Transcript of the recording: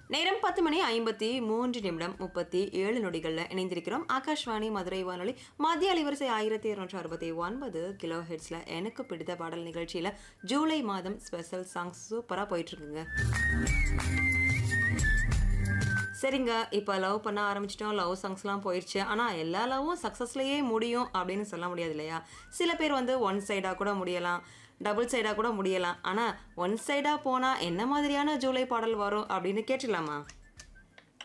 நேரம் பத்து மணி ஐம்பத்தி மூன்று நிமிடம் முப்பத்தி ஏழு நொடிகளில் இணைந்திருக்கிறோம் ஆகாஷ்வாணி மதுரை வானொலி மத்திய அலைவரிசை ஆயிரத்தி இருநூற்றி அறுபத்தி ஒன்பது கிலோ ஹெட்ஸில் எனக்கு பிடித்த பாடல் நிகழ்ச்சியில் ஜூலை மாதம் ஸ்பெஷல் சாங்ஸ் சூப்பராக போயிட்டுருக்குங்க சரிங்க இப்போ லவ் பண்ண ஆரம்பிச்சிட்டோம் லவ் சாங்ஸ்லாம் போயிடுச்சு ஆனால் எல்லா லவ்வும் சக்ஸஸ்லேயே முடியும் அப்படின்னு சொல்ல முடியாது இல்லையா சில பேர் வந்து ஒன் சைடாக கூட முடியலாம் டபுள் சைடாக கூட முடியலாம் ஆனால் ஒன் சைடாக போனால் என்ன மாதிரியான ஜூலை பாடல் வரும் அப்படின்னு கேட்டுடலாமா